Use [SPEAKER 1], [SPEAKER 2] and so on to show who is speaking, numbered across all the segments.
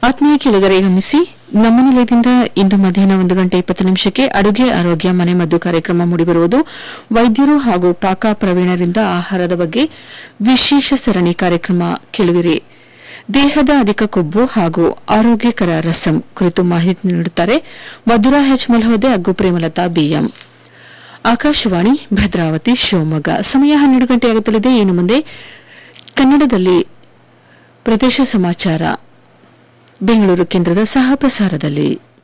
[SPEAKER 1] ಆತ್ಮೀಯ ಕೇಳಿದರೆ ಗಮನಿಸಿ ನಮ್ಮ ನಿಲಯದಿಂದ ಇಂದು ಮಧ್ಯಾಹ್ನ ಒಂದು ಗಂಟೆ ಇಪ್ಪತ್ತು ನಿಮಿಷಕ್ಕೆ ಅಡುಗೆ ಆರೋಗ್ಯ ಮನೆಮದ್ದು ಕಾರ್ಯಕ್ರಮ ಮೂಡಿಬರುವುದು ವೈದ್ಯರು ಹಾಗೂ ಪಾಕ ಪ್ರವೀಣರಿಂದ ಆಹಾರದ ಬಗ್ಗೆ ವಿಶೇಷ ಸರಣಿ ಕಾರ್ಯಕ್ರಮ ಕೇಳುವಿರಿ ದೇಹದ ಅಧಿಕ ಕೊಬ್ಬು ಹಾಗೂ ಆರೋಗ್ಯಕರ ರಸಂ ಕುರಿತು ಮಾಹಿತಿ ನೀಡುತ್ತಾರೆ ಮಧುರಾ ಹೆಚ್ ಮಲ್ಹೋದೆ ಹಾಗೂ ಪ್ರೇಮಲತಾ ಬಿಎಂ ಆಕಾಶವಾಣಿ ಭದ್ರಾವತಿ ಶಿವಮೊಗ್ಗ ಸಮಯ ಹನ್ನೆರಡು ಗಂಟೆಯಾಗುತ್ತಲಿದೆ ಇನ್ನು ಮುಂದೆ ಕನ್ನಡದಲ್ಲಿ ಪ್ರದೇಶ ಸಮಾಚಾರ ಬೆಂಗಳೂರು ಕೇಂದ್ರದ ಸಹ ಪ್ರಸಾರದಲ್ಲಿ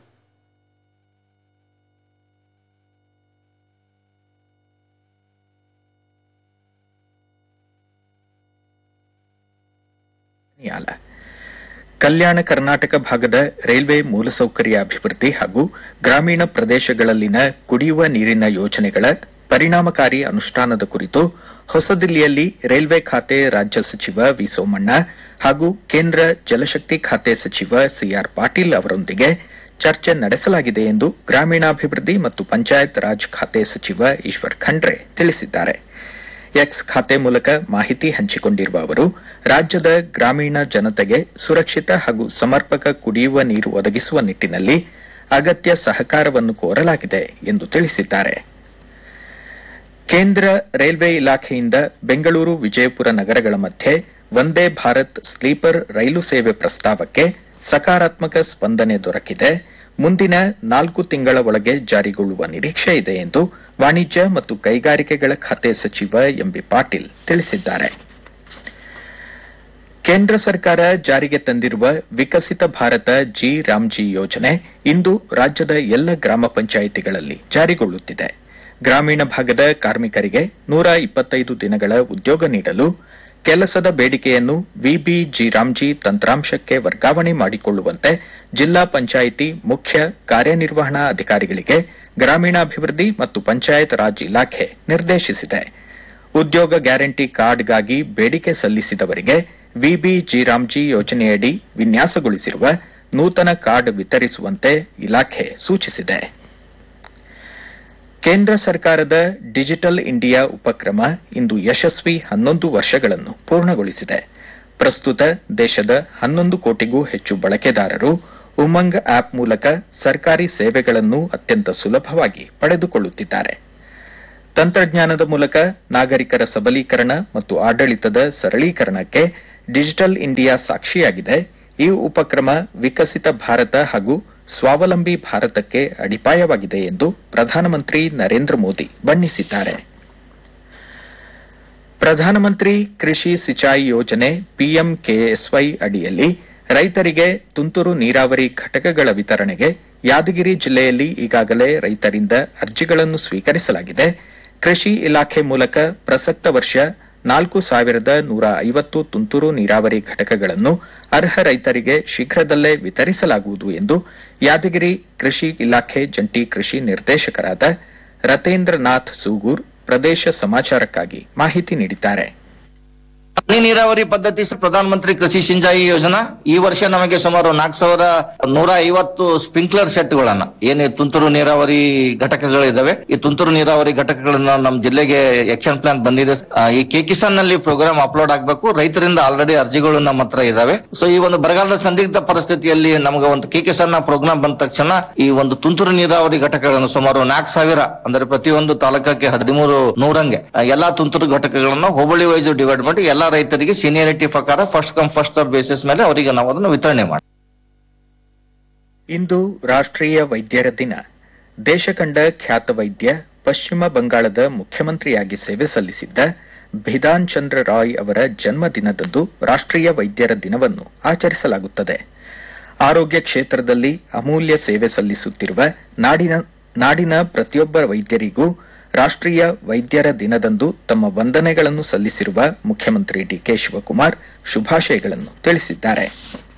[SPEAKER 2] ನ್ಯಾಯಾಲ ಕಲ್ಯಾಣ ಕರ್ನಾಟಕ ಭಾಗದ ರೈಲ್ವೆ ಮೂಲಸೌಕರ್ಯ ಅಭಿವೃದ್ಧಿ ಹಾಗೂ ಗ್ರಾಮೀಣ ಪ್ರದೇಶಗಳಲ್ಲಿನ ಕುಡಿಯುವ ನೀರಿನ ಯೋಜನೆಗಳ ಪರಿಣಾಮಕಾರಿ ಅನುಷ್ಠಾನದ ಕುರಿತು ಹೊಸದಿಲ್ಲಿಯಲ್ಲಿ ರೈಲ್ವೆ ಖಾತೆ ರಾಜ್ಯ ಸಚಿವ ವಿ ಸೋಮಣ್ಣ ಹಾಗೂ ಕೇಂದ್ರ ಜಲಶಕ್ತಿ ಖಾತೆ ಸಚಿವ ಸಿಆರ್ ಪಾಟೀಲ್ ಅವರೊಂದಿಗೆ ಚರ್ಚೆ ನಡೆಸಲಾಗಿದೆ ಎಂದು ಗ್ರಾಮೀಣಾಭಿವೃದ್ಧಿ ಮತ್ತು ಪಂಚಾಯತ್ ರಾಜ್ ಖಾತೆ ಸಚಿವ ಈಶ್ವರ್ ಖಂಡ್ರೆ ತಿಳಿಸಿದ್ದಾರೆ ಎಕ್ಸ್ ಖಾತೆ ಮೂಲಕ ಮಾಹಿತಿ ಹಂಚಿಕೊಂಡಿರುವ ಅವರು ರಾಜ್ಯದ ಗ್ರಾಮೀಣ ಜನತೆಗೆ ಸುರಕ್ಷಿತ ಹಾಗೂ ಸಮರ್ಪಕ ಕುಡಿಯುವ ನೀರು ಒದಗಿಸುವ ನಿಟ್ಟಿನಲ್ಲಿ ಅಗತ್ಯ ಸಹಕಾರವನ್ನು ಕೋರಲಾಗಿದೆ ಎಂದು ತಿಳಿಸಿದ್ದಾರೆ ಕೇಂದ್ರ ರೈಲ್ವೆ ಇಲಾಖೆಯಿಂದ ಬೆಂಗಳೂರು ವಿಜಯಪುರ ನಗರಗಳ ಮಧ್ಯೆ ವಂದೇ ಭಾರತ್ ಸ್ಲೀಪರ್ ರೈಲು ಸೇವೆ ಪ್ರಸ್ತಾವಕ್ಕೆ ಸಕಾರಾತ್ಮಕ ಸ್ಪಂದನೆ ದೊರಕಿದೆ ಮುಂದಿನ ನಾಲ್ಕು ತಿಂಗಳ ಒಳಗೆ ಜಾರಿಗೊಳ್ಳುವ ನಿರೀಕ್ಷೆ ಇದೆ ಎಂದು ವಾಣಿಜ್ಯ ಮತ್ತು ಕೈಗಾರಿಕೆಗಳ ಖಾತೆ ಸಚಿವ ಎಂಬಿ ಪಾಟೀಲ್ ತಿಳಿಸಿದ್ದಾರೆ ಕೇಂದ್ರ ಸರ್ಕಾರ ಜಾರಿಗೆ ತಂದಿರುವ ವಿಕಸಿತ ಭಾರತ ಜಿ ರಾಮ್ಜಿ ಯೋಜನೆ ಇಂದು ರಾಜ್ಯದ ಎಲ್ಲ ಗ್ರಾಮ ಪಂಚಾಯಿತಿಗಳಲ್ಲಿ ಜಾರಿಗೊಳ್ಳುತ್ತಿದೆ ಗ್ರಾಮೀಣ ಭಾಗದ ಕಾರ್ಮಿಕರಿಗೆ ನೂರ ಇಪ್ಪತ್ತೈದು ದಿನಗಳ ಉದ್ಯೋಗ ನೀಡಲು ಕೆಲಸದ ಬೇಡಿಕೆಯನ್ನು ವಿಬಿ ಜಿರಾಮ್ಜಿ ತಂತ್ರಾಂಶಕ್ಕೆ ವರ್ಗಾವಣೆ ಮಾಡಿಕೊಳ್ಳುವಂತೆ ಜಿಲ್ಲಾ ಪಂಚಾಯಿತಿ ಮುಖ್ಯ ಕಾರ್ಯನಿರ್ವಹಣಾ ಅಧಿಕಾರಿಗಳಿಗೆ ಗ್ರಾಮೀಣಾಭಿವೃದ್ಧಿ ಮತ್ತು ಪಂಚಾಯತ್ ರಾಜ್ ಇಲಾಖೆ ನಿರ್ದೇಶಿಸಿದೆ ಉದ್ಯೋಗ ಗ್ಯಾರಂಟಿ ಕಾರ್ಡ್ಗಾಗಿ ಬೇಡಿಕೆ ಸಲ್ಲಿಸಿದವರಿಗೆ ವಿಬಿ ಜಿರಾಮ್ಜಿ ಯೋಜನೆಯಡಿ ವಿನ್ಯಾಸಗೊಳಿಸಿರುವ ನೂತನ ಕಾರ್ಡ್ ವಿತರಿಸುವಂತೆ ಇಲಾಖೆ ಸೂಚಿಸಿದೆ ಕೇಂದ್ರ ಸರ್ಕಾರದ ಡಿಜಿಟಲ್ ಇಂಡಿಯಾ ಉಪಕ್ರಮ ಇಂದು ಯಶಸ್ವಿ ಹನ್ನೊಂದು ವರ್ಷಗಳನ್ನು ಪೂರ್ಣಗೊಳಿಸಿದೆ ಪ್ರಸ್ತುತ ದೇಶದ ಹನ್ನೊಂದು ಕೋಟಿಗೂ ಹೆಚ್ಚು ಬಳಕೆದಾರರು ಉಮಂಗ್ ಆಪ್ ಮೂಲಕ ಸರ್ಕಾರಿ ಸೇವೆಗಳನ್ನು ಅತ್ಯಂತ ಸುಲಭವಾಗಿ ಪಡೆದುಕೊಳ್ಳುತ್ತಿದ್ದಾರೆ ತಂತ್ರಜ್ಞಾನದ ಮೂಲಕ ನಾಗರಿಕರ ಸಬಲೀಕರಣ ಮತ್ತು ಆಡಳಿತದ ಸರಳೀಕರಣಕ್ಕೆ ಡಿಜಿಟಲ್ ಇಂಡಿಯಾ ಸಾಕ್ಷಿಯಾಗಿದೆ ಈ ಉಪಕ್ರಮ ವಿಕಸಿತ ಭಾರತ ಹಾಗೂ ಸ್ವಾವಲಂಬಿ ಭಾರತಕ್ಕೆ ಅಡಿಪಾಯವಾಗಿದೆ ಎಂದು ಪ್ರಧಾನಮಂತ್ರಿ ನರೇಂದ್ರ ಮೋದಿ ಬಣ್ಣಿಸಿದ್ದಾರೆ ಪ್ರಧಾನಮಂತ್ರಿ ಕೃಷಿ ಸಿಂಚಾಯಿ ಯೋಜನೆ ಪಿಎಂಕೆಎಸ್ವೈ ಅಡಿಯಲ್ಲಿ ರೈತರಿಗೆ ತುಂತುರು ನೀರಾವರಿ ಘಟಕಗಳ ವಿತರಣೆಗೆ ಯಾದಗಿರಿ ಜಿಲ್ಲೆಯಲ್ಲಿ ಈಗಾಗಲೇ ರೈತರಿಂದ ಅರ್ಜಿಗಳನ್ನು ಸ್ವೀಕರಿಸಲಾಗಿದೆ ಕೃಷಿ ಇಲಾಖೆ ಮೂಲಕ ಪ್ರಸಕ್ತ ವರ್ಷ ನಾಲ್ಕು ಸಾವಿರದ ನೂರ ಐವತ್ತು ತುಂತುರು ನೀರಾವರಿ ಘಟಕಗಳನ್ನು ಅರ್ಹ ರೈತರಿಗೆ ಶೀಘ್ರದಲ್ಲೇ ವಿತರಿಸಲಾಗುವುದು ಎಂದು ಯಾದಗಿರಿ ಕೃಷಿ ಇಲಾಖೆ ಜಂಟಿ ಕೃಷಿ ನಿರ್ದೇಶಕರಾದ ರತೇಂದ್ರನಾಥ್ ಸೂಗೂರ್ ಪ್ರದೇಶ ಸಮಾಚಾರಕ್ಕಾಗಿ ಮಾಹಿತಿ ನೀಡಿದ್ದಾರೆ
[SPEAKER 3] ಹನಿ ನೀರಾವರಿ ಪದ್ಧತಿ ಪ್ರಧಾನ ಮಂತ್ರಿ ಕೃಷಿ ಸಿಂಚಾಯಿ ಯೋಜನಾ ಈ ವರ್ಷ ನಮಗೆ ಸುಮಾರು ನಾಲ್ಕು ಸಾವಿರ ನೂರ ಐವತ್ತು ಸ್ಪ್ರಿಂಕ್ಲರ್ ಸೆಟ್ಗಳನ್ನ ಏನು ತುಂತುರು ನೀರಾವರಿ ಘಟಕಗಳಿದಾವೆ ಈ ತುಂತುರು ನೀರಾವರಿ ಘಟಕಗಳನ್ನ ನಮ್ಮ ಜಿಲ್ಲೆಗೆ ಆಕ್ಷನ್ ಪ್ಲಾನ್ ಬಂದಿದೆ ಆ, ಈ ಕೆ ಕಿಸಾನ್ ನಲ್ಲಿ ಪ್ರೋಗ್ರಾಮ್ ಅಪ್ಲೋಡ್ ಆಗಬೇಕು ರೈತರಿಂದ ಆಲ್ರೆಡಿ ಅರ್ಜಿಗಳು ನಮ್ಮ ಹತ್ರ ಇದಾವೆ ಸೊ ಈ ಒಂದು ಬರಗಾಲದ ಸಂದಿಗ್ಧ ಪರಿಸ್ಥಿತಿಯಲ್ಲಿ ನಮಗೆ ಒಂದು ಕೆ ಕಿಸಾನ್ ನ ಪ್ರೋಗ್ರಾಮ್ ಬಂದ ತಕ್ಷಣ ಈ ಒಂದು ತುಂತುರು ನೀರಾವರಿ ಘಟಕಗಳನ್ನು ಸುಮಾರು ನಾಲ್ಕು ಸಾವಿರ ಅಂದ್ರೆ ಪ್ರತಿಯೊಂದು ತಾಲೂಕಕ್ಕೆ ಹದಿಮೂರು ನೂರಂಗೆ ಆ, ಎಲ್ಲಾ ತುಂತುರು ಘಟಕಗಳನ್ನು ಹೋಬಳಿ ವೈಸ್ ಡಿವೈಡ್ ಮಾಡಿ ಎಲ್ಲಾ ರೈತರಿಗೆ ಸೀನಿಯರಿಟಿ ಪ್ರಕಾರ first come first serve basis ಮೇಲೆ ಅವರಿಗೆ ನಾವು ಅದನ್ನು ವಿತರಣೆ ಮಾಡಿ
[SPEAKER 2] ಇಂದು ರಾಷ್ಟ್ರೀಯ ವೈದ್ಯರ ದಿನ ದೇಶ ಕಂಡ ಖ್ಯಾತ ವೈದ್ಯ ಪಶ್ಚಿಮ ಬಂಗಾಳದ ಮುಖ್ಯಮಂತ್ರಿಯಾಗಿ ಸೇವೆ ಸಲ್ಲಿಸಿದ್ದ ಭಿಧಾನ್ ಚಂದ್ರ ರಾಯ್ ಅವರ ಜನ್ಮದಿನದಂದು ರಾಷ್ಟ್ರೀಯ ವೈದ್ಯರ ದಿನವನ್ನು ಆಚರಿಸಲಾಗುತ್ತದೆ ಆರೋಗ್ಯ ಕ್ಷೇತ್ರದಲ್ಲಿ ಅಮೂಲ್ಯ ಸೇವೆ ಸಲ್ಲಿಸುತ್ತಿರುವ ನಾಡಿನ ನಾಡಿನ ಪ್ರತಿಯೊಬ್ಬ ವೈದ್ಯರಿಗೂ ರಾಷ್ಟ್ರೀಯ ವೈದ್ಯರ ದಿನದಂದು ತಮ್ಮ ವಂದನೆಗಳನ್ನು ಸಲ್ಲಿಸಿರುವ ಮುಖ್ಯಮಂತ್ರಿ ಡಿಕೆ ಶಿವಕುಮಾರ್ ಶುಭಾಶಯಗಳನ್ನು ತಿಳಿಸಿದ್ದಾರೆ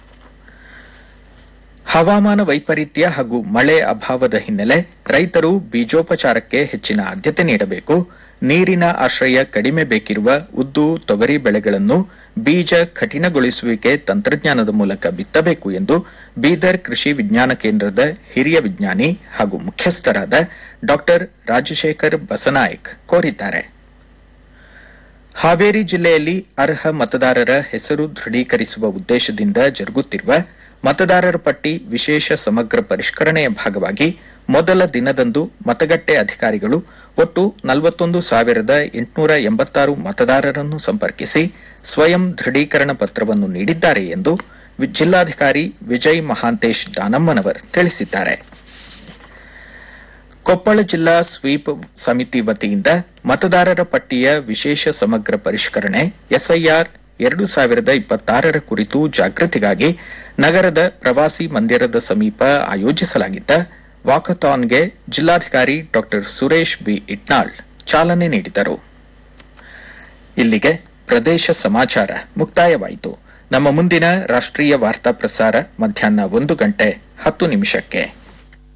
[SPEAKER 2] ಹವಾಮಾನ ವೈಪರೀತ್ಯ ಹಾಗೂ ಮಳೆ ಅಭಾವದ ಹಿನ್ನೆಲೆ ರೈತರು ಬೀಜೋಪಚಾರಕ್ಕೆ ಹೆಚ್ಚಿನ ಆದ್ಯತೆ ನೀಡಬೇಕು ನೀರಿನ ಆಶ್ರಯ ಕಡಿಮೆ ಬೇಕಿರುವ ಉದ್ದು ತೊಗರಿ ಬೆಳೆಗಳನ್ನು ಬೀಜ ಕಠಿಣಗೊಳಿಸುವಿಕೆ ತಂತ್ರಜ್ಞಾನದ ಮೂಲಕ ಬಿತ್ತಬೇಕು ಎಂದು ಬೀದರ್ ಕೃಷಿ ವಿಜ್ಞಾನ ಕೇಂದ್ರದ ಹಿರಿಯ ವಿಜ್ಞಾನಿ ಹಾಗೂ ಮುಖ್ಯಸ್ಥರಾದ ಡಾಕ್ಟರ್ ರಾಜಶೇಖರ್ ಬಸನಾಯಕ್ ಕೋರಿದ್ದಾರೆ ಹಾವೇರಿ ಜಿಲ್ಲೆಯಲ್ಲಿ ಅರ್ಹ ಮತದಾರರ ಹೆಸರು ದೃಢೀಕರಿಸುವ ಉದ್ದೇಶದಿಂದ ಜರುಗುತ್ತಿರುವ ಮತದಾರರ ಪಟ್ಟಿ ವಿಶೇಷ ಸಮಗ್ರ ಪರಿಷ್ಕರಣೆಯ ಭಾಗವಾಗಿ ಮೊದಲ ದಿನದಂದು ಮತಗಟ್ಟೆ ಅಧಿಕಾರಿಗಳು ಒಟ್ಟು ನಲವತ್ತೊಂದು ಸಾವಿರದ ಎಂಟುನೂರ ಎಂಬತ್ತಾರು ಮತದಾರರನ್ನು ಸಂಪರ್ಕಿಸಿ ಸ್ವಯಂ ದೃಢೀಕರಣ ಪತ್ರವನ್ನು ನೀಡಿದ್ದಾರೆ ಎಂದು ವಿ- ಜಿಲ್ಲಾಧಿಕಾರಿ ವಿಜಯ್ ಮಹಾಂತೇಶ್ ದಾನಮ್ಮನವರ್ ತಿಳಿಸಿದ್ದಾರೆ ಕೊಪ್ಪಳ ಜಿಲ್ಲಾ ಸ್ವೀಪ್ ಸಮಿತಿ ವತಿಯಿಂದ ಮತದಾರರ ಪಟ್ಟಿಯ ವಿಶೇಷ ಸಮಗ್ರ ಪರಿಷ್ಕರಣೆ ಎಸ್ಐಆರ್ ಎರಡು ಸಾವಿರದ ಇಪ್ಪತ್ತಾರರ ಕುರಿತು ಜಾಗೃತಿಗಾಗಿ ನಗರದ ಪ್ರವಾಸಿ ಮಂದಿರದ ಸಮೀಪ ಆಯೋಜಿಸಲಾಗಿದ್ದ ವಾಕಥಾನ್ಗೆ ಜಿಲ್ಲಾಧಿಕಾರಿ ಡಾ ಸುರೇಶ್ ಬಿ ಇಟ್ನಾಳ್ ಚಾಲನೆ ನೀಡಿದರು ಇಲ್ಲಿಗೆ ಪ್ರದೇಶ ಸಮಾಚಾರ ಮುಕ್ತಾಯವಾಯಿತು ನಮ್ಮ ಮುಂದಿನ ರಾಷ್ಟ್ರೀಯ ವಾರ್ತಾ ಪ್ರಸಾರ ಮಧ್ಯಾಹ್ನ ಒಂದು ಗಂಟೆ ಹತ್ತು ನಿಮಿಷಕ್ಕೆ